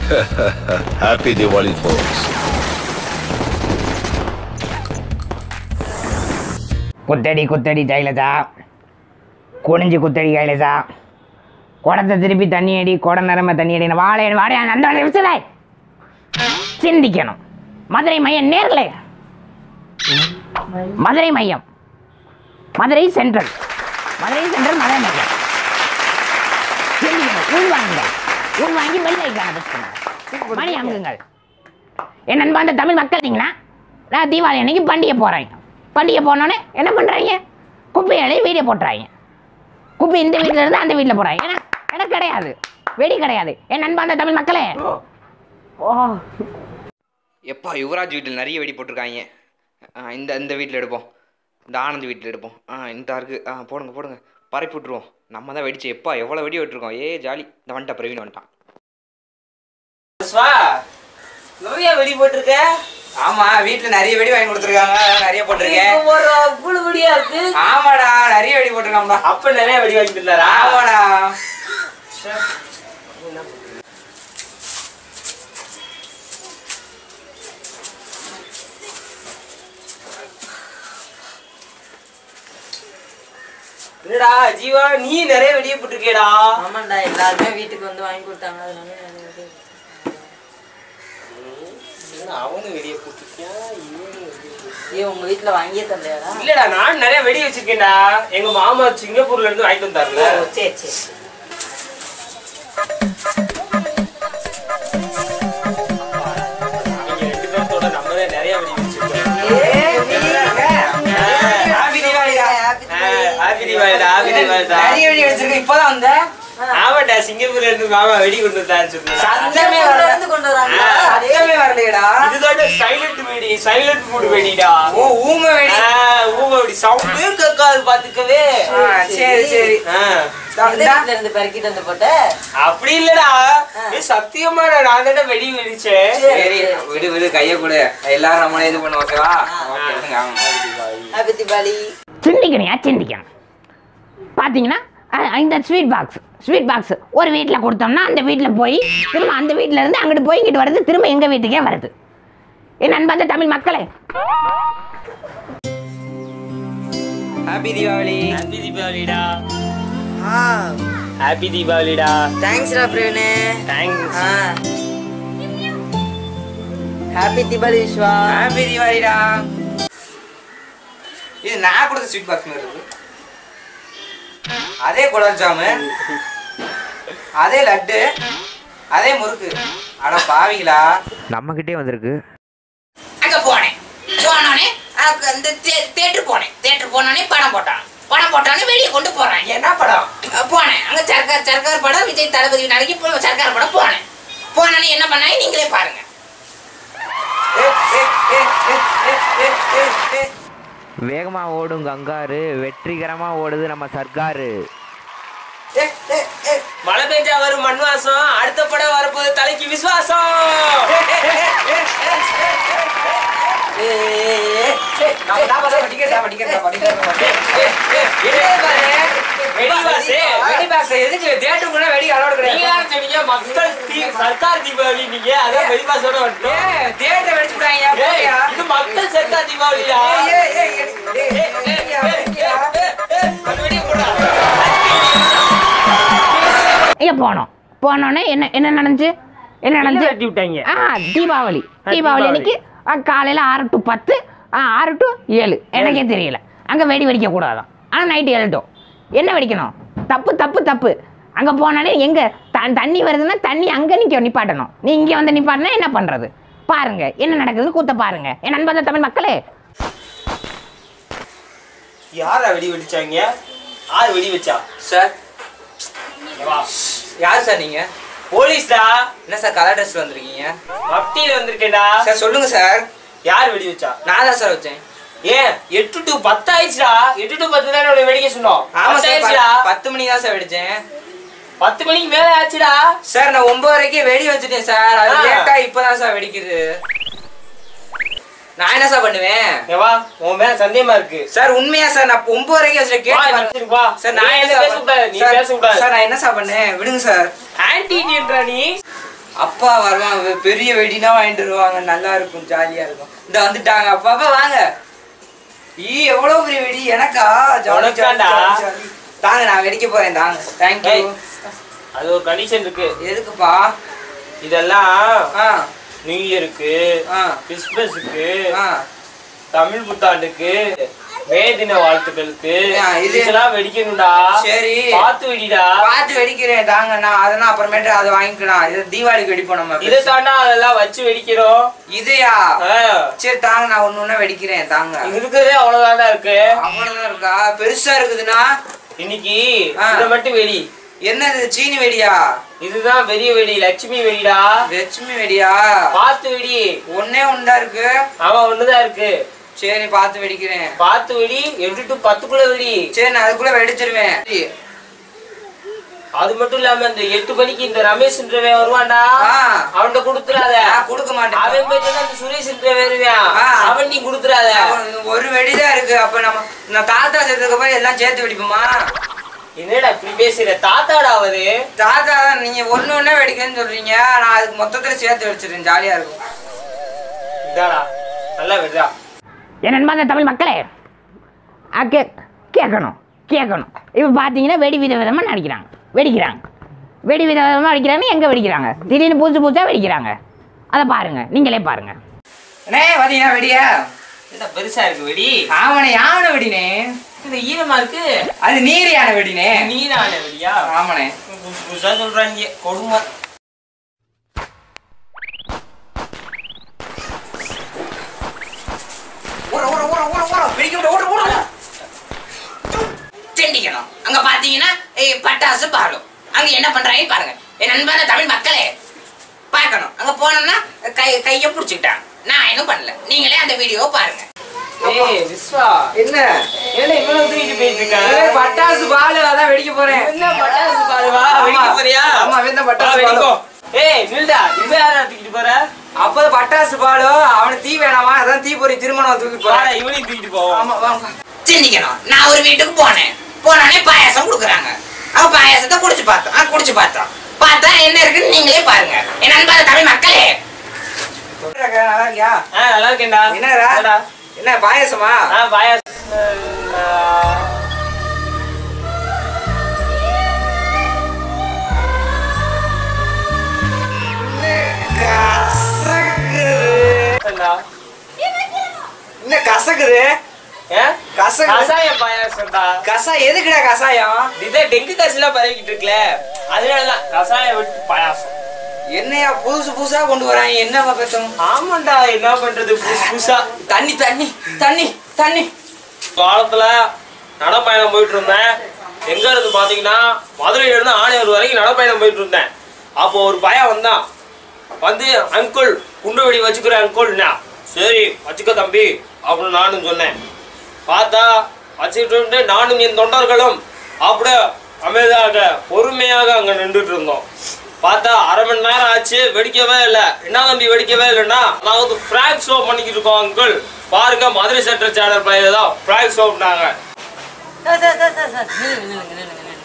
Happy Diwali, folks. குத்தடி குத்தடி தைலதா குனிஞ்சு குத்தடி கைலதா குடத்தை திருப்பி தண்ணி அடி குடம் நிரம்ப தண்ணி அடி வாழை வாடை அந்த நிமிஷத்தை சிந்திக்கணும் மதுரை மையம் நேரில் மதுரை மையம் மதுரை சென்ட்ரல் மதுரை சென்ட்ரல் மதுரை மையம் சிந்திக்கணும் உள்வாங்க உள்வாங்கி வெள்ளைக்கான மணி அங்குங்கள் என் நண்பாந்த தமிழ் மக்கள் இருக்கீங்களா நான் தீபாவளி அன்னைக்கு பண்டிகை போகிறேன் பண்டிகை போனோடனே என்ன பண்ணுறாங்க குப்பை அழி வீடியோ போட்டுறாங்க குப்பை இந்த வீட்டில் இருந்து அந்த வீட்டில் போகிறாங்க ஏன்னா எனக்கு கிடையாது வெடி கிடையாது என் நண்பாந்த தமிழ் மக்களே எப்பா யுவராஜ் வீட்டில் நிறைய வெடி போட்டிருக்காங்க ஆ, இந்த இந்த வீட்டில் எடுப்போம் இந்த ஆனந்த் வீட்டில் எடுப்போம் ஆ இந்த இருக்கு ஆ போடுங்க போடுங்க பரப்பி விட்ருவோம் நம்ம தான் வெடிச்சு எப்பா எவ்வளோ வெடி விட்டுருக்கோம் ஏ ஜாலி இந்த வந்துட்டா பிரவீன் வந்துட்டான் ஸ்வா நிறைய வெடி போட்டிருக்க ஆமா வீட்டில் நிறைய வெடி வாங்கி கொடுத்துருக்காங்க அதான் நிறைய போட்டிருக்கேன் ஒரு அவ்வளவு வெடியா இருக்கு ஆமாடா நிறைய வெடி போட்டிருக்காம்டா அப்ப நிறைய வெடி வாங்கி தந்தாரா ஆமாடா என்னடா ஜீவா நீ நிறைய வெடியை போட்டிருக்கேடா ஆமாண்டா எல்லாருமே வீட்டுக்கு வந்து வாங்கி கொடுத்தாங்க அதனால நான் வந்து- அவனும் வெடியை போட்டிருக்கேன் இவனும் ஏய் உங்க வீட்டுல வாங்கியே தந்தையாடா இல்லடா நான் நிறைய வெடி வச்சிருக்கேன்டா எங்க மாமா சிங்கப்பூர்ல இருந்து வாங்கிட்டு வந்தாருல சரி சரி அவங்க ரெண்டு பேர்த்தோட நம்ம தான் நிறைய வெடி வச்சிருக்கோம் ஹாப்பி தீபாவளிடா ஹாப்பி தீபாவளிடா ஹாப்பி தீபாவளிடா நிறைய வெடி வச்சிருக்கேன் இப்போதான் வந்தேன் ஆமாடா சிங்கப்பூர்ல இருந்து மாமா வெடி கொண்டு வந்தாரு சொன்னா சத்தமே சிங்கப்பூர்ல வரல இருந்து கொண்டு வராங்க சத்தமே வரலையடா இதுதான்டா சைலண்ட் வெடி சைலண்ட் மூடு வெடிடா ஓ ஊம வெடி ஆ, ஊம வெடி சவுண்டே கேட்காது பாத்துக்கவே ஆ, சரி சரி ஆ. எந்த வீட்டுல இருந்து பெருக்கிட்டு வந்து போட்ட அப்படி இல்லடா ஏய், சத்தியமா நான் தானே வெடி வெடிச்சேன் சரி விடு விடு கைய கொடு எல்லாரும் நம்மளே இது பண்ணுவோம் ஓகேவா ஓகே எடுங்க, ஆமா. ஹாப்பி தீபாவளி சிந்திக்கணும்யா சிந்திக்கணும் பார்த்தீங்கன்னா அஹ், இந்த ஸ்வீட் பாக்ஸ் ஸ்வீட் பாக்ஸ் ஒரு வீட்டில் கொடுத்தோம்னா அந்த வீட்டில் போய் திரும்ப அந்த வீட்டில் இருந்து அங்கிட்டு போய் இங்கிட்டு வருது திரும்ப எங்கள் வீட்டுக்கே வருது என் அன்பார்ந்த தமிழ் மக்களே ஹாப்பி தீபாவளி ஹாப்பி தீபாவளிடா ஹாப்பி தீபாவளிடா தேங்க்ஸ்டா பிரவீனு thanks happy Deepavali Vishwa happy தீபாவளிடா இது நான் கொடுத்த ஸ்வீட் பாக்ஸ் மாதிரி இருக்கு அதே குலாப் ஜாமு அதே லட்டு அதே முறுக்கு அட பாவிங்களா நம்ம கிட்டே வந்திருக்கு அங்கே போனேன் போனோடனே அங்க இந்த தேட்டர் போனேன் தேட்டர் போனோடனே படம் போட்டான் படம் போட்டானே வெளியே கொண்டு போறான் என்ன படம் அஹ் போனேன் அங்க சர்க்கார் சர்க்கார் படம் விஜய் தளபதி நாளைக்கு போ- சர்க்கார் படம் போனேன் போனோடனே என்ன பண்ணாங்க நீங்களே பாருங்க ஏ, ஏ, ஏ, ஏ, ஏ, ஏ, ஏ, ஏ. வேகமா ஓடும் கங்காரு வெற்றிகரமா ஓடுது நம்ம சர்க்காரு ஏ, ஏ, ஏ. மழை பெஞ்சா வரும் மண் வாசம் அடுத்த படம் வரப்போது தலைக்கு விசுவாசம் நான் நான் பார்த்தா ticket தான், ticket தான், ticket தான். ஏ, ஏ, ஏ, ஏ, பாரு. வெடி பாக்ஸு. வெடி பாக்ஸ் எதுக்கு தேட்டருக்குள்ள வெடி அலோடு நீங்க கிடையாது தான் சொன்னீங்க மக்கள் தீ- சர்க்கார் தீபாவளி நீங்க அதான் வெடி பாக்ஸோட வந்துட்டோம் ஏ, தேட்டரை வெடிச்சு விட்டாங்க ஏய், போறியா? இது மக்கள் சர்க்கார் தீபாவளிடா ஏய், ஏய், ஏய், ஏய், ஏய், ஏய், வெடிக்கியா, வெடிக்கியா? அது வெடியை போடா இங்கே போனோம் போனோடனே என்ன என்ன நடந்துச்சு என்ன நடந்துச்சு வெட்டி விட்டாங்க ஆ தீபாவளி ஆ, தீபாவளி தீபாவளி. அன்னைக்கு காலையில் ஆறு டு பத்து ஆ, ஆறு டு ஏழு எனக்கே தெரியல அங்கே வெடி வெடிக்க கூடாதான் ஆனால் நைட்டு ஏழு to. என்ன வெடிக்கணும் தப்பு தப்பு தப்பு அங்கே போனாலே எங்கே த தண்ணி வருதுன்னா தண்ணி அங்கே நிற்க நிப்பாட்டணும் நீ இங்கே வந்து நிப்பாட்டினா என்ன பண்ணுறது பாருங்க என்ன நடக்குதுன்னு கூத்த பாருங்க என் நண்பர் தமிழ் மக்களே யாரா வெடி வெடிச்சாங்க யார் வெடி வச்சா சார் வா. யார் சார் நீங்க போலீஸ்டா என்ன சார் கலர் ட்ரெஸ் வந்திருக்கீங்க மப்டியில வந்திருக்கேன்டா சார் சொல்லுங்க சார் யார் வெடி வச்சா நான் தான் சார் வச்சேன் ஏன் எட்டு டு பத்து ஆயிடுச்சுடா எட்டு டு பத்து தானே உன்னை வெடிக்க சொன்னோம் ஆமா பத்து சார் ஆயிடுச்சுடா ப- பத்து மணி தான் சார் வெடிச்சேன் பத்து மணிக்கு மேல ஆச்சுடா சார் நான் ஒன்பது வரைக்கும் வெடி வச்சுட்டேன் சார் அது ஆ. லேட்டா இப்பதான் சார் வெடிக்குது நான் என்ன சார் பண்ணுவேன் ஏவா உன் மேல சந்தேகமா இருக்கு சார் உண்மையா சார் நான் ஒன்பது வரைக்கும் வச்சுட்டு வா, கேட்டு நிறுத்திட்டு வா. சார் நீ நான் என்ன என்ன சார் பேசக்கூடாது, நீ சார், பேசக்கூடாது. சார் நான் என்ன சார் பண்ணேன் விடுங்க சார் ஆன்டி நீன்றா நீ அப்பா வருவாங்க பெரிய வெடினா வாங்கிட்டு வருவாங்க நல்லா இருக்கும் ஜாலியா இருக்கும் இந்த வந்துட்டாங்க அப்பா அப்பா வாங்க ஈ எவ்வளவு பெரிய வெடி எனக்கா ஜாலி ஜாலி உனக்காடா? Jolly, jolly. தாங்க நான் வெடிக்க போறேன் தாங்க தேங்க்யூ ஏய். அது ஒரு கண்டிஷன் இருக்கு எதுக்குப்பா இதெல்லாம் ஆ நியூ இயருக்கு ஆ கிறிஸ்மஸுக்கு ஆ தமிழ் புத்தாண்டுக்கு மே தின வாழ்த்துக்களுக்கு ஆ, இது- இதெல்லாம் வெடிக்கணும்டா சரி. பார்த்து வெடிடா பார்த்து வெடிக்கிறேன் தாங்க நான் அதெல்லாம் அப்புறமேட்டு அதை வாங்கிக்கலாம் இது தீபாவளிக்கு வெடிப்போம் நம்ம இதை தாண்டா அதெல்லாம் வச்சு வெடிக்கிறோம் இதையா ஆ, சரி தாங்க நான் ஒண்ணு ஒண்ணா வெடிக்கிறேன் தாங்க இருக்கிறதே அவ்வளவுதான்டா இருக்கு அவ்வளவுதான் இருக்கா பெருசா இருக்குதுன்னா இன்னைக்கு ஆ. இதை மட்டும் வெடி என்னது சீனி வெடியா இதுதான் பெரிய வெடி லட்சுமி வெடிடா லட்சுமி வெடியா பார்த்து வெடி ஒன்னே ஒண்டா இருக்கு ஆமா ஒண்ணுதான் இருக்கு சரி பார்த்து வெடிக்கிறேன் பார்த்து வெடி எட்டு டு பத்துக்குள்ள வெடி சரி நான் அதுக்குள்ள வெடிச்சிருவேன் அது மட்டும் இல்லாம இந்த எட்டு மணிக்கு இந்த ரமேஷ்ன்றவன் வருவான்டா ஆ. அவன்கிட்ட கொடுத்துறாத நான் கொடுக்க மாட்டேன் அவன் போயிட்டு இந்த சுரேஷ்ன்றவன் வருவான் ஆ. அவன் நீ கொடுத்துறாத அவன் ஒரு வெடிதான் இருக்கு அப்ப நம்ம நான் தாத்தா செத்ததுக்கு அப்புறம் எல்லாம் சேர்த்து வெடிப்போமா என்னடா இப்படி பேசுற தாத்தாடா அவரு தாத்தா தான் நீங்க ஒண்ணு ஒண்ணே வெடிக்கன்னு சொல்றீங்க நான் அதுக்கு மொத்தத்துல சேர்த்து வச்சிருக்கேன் ஜாலியா இருக்கும் இதாடா நல்லா விடுறா என் அன்பார்ந்த தமிழ் மக்களே ஆ, கே கேட்கணும் கேட்கணும் இப்போ பார்த்தீங்கன்னா வெடி வித விதமாக நடிக்கிறாங்க வெடிக்கிறாங்க வெடி வித விதமாக வெடிக்கிறாங்க எங்கே வெடிக்கிறாங்க திடீர்னு புதுசு புதுசாக வெடிக்கிறாங்க அதை பாருங்கள் நீங்களே பாருங்கள் அண்ணே பாத்தீங்கன்னா வெடியா என்ன பெருசா இருக்கு வெடி ஆவணே யானை வெடினே இந்த ஈரமா இருக்கு அது நீர் யானை வெடினே நீரான வெடியா ஆமாண்ணே புதுசு புதுசா சொல்றாங்க கொடுமை ஓட ஓட ஓட ஓட ஓட வெடிக்க விட ஓட ஓட செண்டிக்கணும் அங்கே பார்த்தீங்கன்னா ஏய், பட்டாசு பாலும் அங்கே என்ன பண்ணுறாங்க பாருங்க என் அன்பான தமிழ் மக்களே பார்க்கணும் அங்கே போனோம்னா கை கையை பிடிச்சிக்கிட்டாங்க நான் எதுவும் பண்ணல நீங்களே அந்த வீடியோவை பாருங்க ஏய் விஸ்வா என்ன என்ன இவ்வளவு தூக்கிட்டு போயிட்டு ஏய், இருக்க பட்டாசு பாலு அதான் வெடிக்க போறேன் என்ன பட்டாசு பாருவா ஆமா. வெடிக்க போறியா ஆமா, அவன் தான் பட்டாசு வா, வெடிக்கோ. பாலு. ஏய் நில்டா இப்ப யாரா தூக்கிட்டு போற அப்போ பட்டாசு பாலு அவனுக்கு தீ வேணாமா அதான் தீப்பொறி திருமணம் தூக்கி வாடா போறேன் இவனையும் தூக்கிட்டு போவோம் ஆமா வாங்க சிந்திக்கணும் நான் ஒரு வீட்டுக்கு போனேன் போனோடனே பாயாசம் கொடுக்குறாங்க அவ பாயாசத்தை குடிச்சு பார்த்தோம் ஆ குடிச்சு பார்த்தோம் பார்த்தா என்ன இருக்குன்னு நீங்களே பாருங்க என் அன்பான தமிழ் மக்களே நல்லா இருக்கியா ஆ நல்லா இருக்கேன்டா என்னடா என்னடா? என்ன பாயசமா ஆ பாயாசம் ஆ, என்னடா? என்ன கசக்குது ஏ? கசக்குது கசாய பாயாசம்டா கசா எதுக்குடா கசாயம் இதே டெங்கு காசுலாம் பரவிக்கிட்டு இருக்குல்ல அதனாலதான் கசாயம் விட்டு பாயாசம் என்னையா புதுசு புதுசா கொண்டு வராங்க என்ன பக்கத்தும் ஆமாண்டா என்ன பண்றது புதுசு புதுசா தண்ணி தண்ணி தண்ணி தண்ணி காலத்துல நடைப்பயணம் போயிட்டு இருந்தேன் எங்க இருந்து பாத்தீங்கன்னா மதுரையில இருந்து ஆணையூர் வரைக்கும் நடைப்பயணம் போயிட்டு இருந்தேன் அப்போ ஒரு பையன் வந்தான் வந்து அங்கிள் குண்டு வெடி வச்சுக்கிற அங்கிள்னா சரி வச்சுக்க தம்பி அப்படின்னு நானும் சொன்னேன் பார்த்தா வச்சுக்கிட்டு நானும் என் தொண்டர்களும் அப்படியே அமைதியாக பொறுமையாக அங்க நின்றுட்டு இருந்தோம் பார்த்தா அரை மணி நேரம் ஆச்சு வெடிக்கவே இல்லை என்ன தம்பி வெடிக்கவே இல்லைன்னா அதாவது ஃப்ராக் ஷோ பண்ணிக்கிட்டு இருக்கோம் அங்கிள் பாருங்க மதுரை சென்ட்ரல் சேனல் பையில தான் ஃப்ராக் ஷோப்னாங்க sir sir sir sir sir நில்லுங்க நில்லுங்க நில்லுங்க நில்லுங்க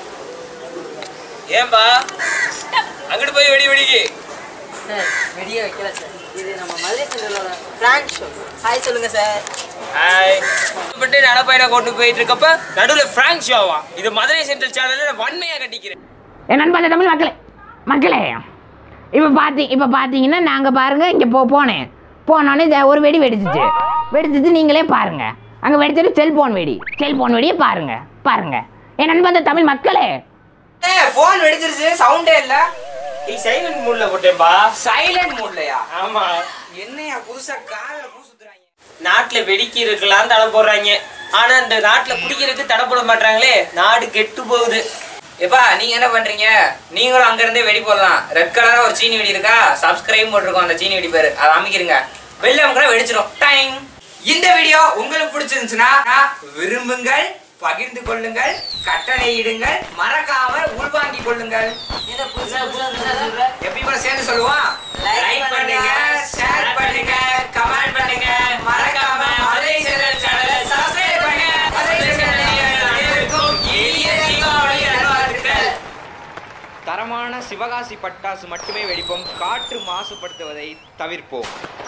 ஏன்பா அங்கிட்டு போய் வெடி வெடிக்கு சார் வெடியே வைக்கல சார் இது நம்ம மதுரை சென்ட்ரலோட பிராங்க் ஷோ ஹாய் சொல்லுங்க சார் ஹாய் பட்டு நடைப்பயணம் கொண்டு போயிட்டு இருக்கப்ப நடுவில் ஃப்ராங்க் ஷோவா இது மதுரை சென்ட்ரல் சேனல்ல வன்மையா கட்டிக்கிறேன் என் அன்பான தமிழ் மக்களே மக்களே இப்போ பார்த்தி இப்போ பார்த்தீங்கன்னா நாங்கள் பாருங்கள் இங்கே போ போனேன் போனோடனே இத ஒரு வெடி வெடிச்சிச்சு வெடிச்சிச்சு நீங்களே பாருங்க அங்கே வெடிச்சது செல்போன் வெடி செல்போன் வெடியை பாருங்க பாருங்க என் அன்பான தமிழ் மக்களே போன் வெடிச்சிருச்சு சவுண்டே இல்ல நீ சைலண்ட் மூட்ல போட்டேன்பா சைலண்ட் மூட்லயா ஆமா என்னையா புதுசா கால பூ சுத்துறாங்க நாட்டுல வெடிக்கிறதுக்கெல்லாம் தடை போடுறாங்க ஆனா இந்த நாட்டுல குடிக்கிறதுக்கு தடை போட மாட்டாங்களே நாடு கெட்டு போகுது எப்பா நீங்க என்ன பண்றீங்க நீங்களும் அங்க இருந்தே வெடி போடலாம் ரெட் கலரா ஒரு சீனி வெடி இருக்கா சப்ஸ்கிரைப் போட்டிருக்கோம் அந்த சீனி வெடி பேரு அதை அமைக்கிறீங்க வெளில அவங்க வெடிச்சிடும் டைம் இந்த வீடியோ உங்களுக்கு பிடிச்சிருந்துச்சுன்னா விரும்புங்கள் பகிர்ந்து கொள்ளுங்கள் கட்டளையிடுங்கள் மறக்காம உள்வாங்கிக் கொள்ளுங்கள் என்ன புதுசா புதுசா புதுசா சொல்ற எப்படி கூட சேர்ந்து சொல்லுவோம் Like லைக் பண்ணுங்க ஷேர் பண்ணுங்க கமெண்ட் பண்ணுங்க மறக்காம மதுரை சேனல் சேனலை சப்ஸ்கிரைப் பண்ணுங்க மதுரை சேனல் அனைவருக்கும் இனிய தீபாவளி நல்வாழ்த்துக்கள் தரமான சிவகாசி பட்டாசு மட்டுமே வெடிப்போம் காற்று மாசுபடுத்துவதை தவிர்ப்போம்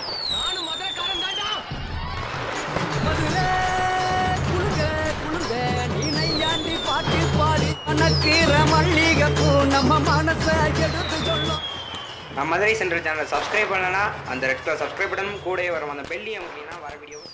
மதுரை குளுங்க குளுங்க நீ நையாண்டி பாட்டு பாடி அணக்கிற மல்லிகைப்பூ நம்ம மனச எடுத்து சொல்லும் நம்ம மதுரை சென்ட்ரல் சேனலை சப்ஸ்கிரைப் பண்ணலனா அந்த ரெட் கலர் சப்ஸ்கிரைப் பட்டனும் கூடவே வரும் அந்த பெல்லையும் அப்படின்னா வர வீடியோ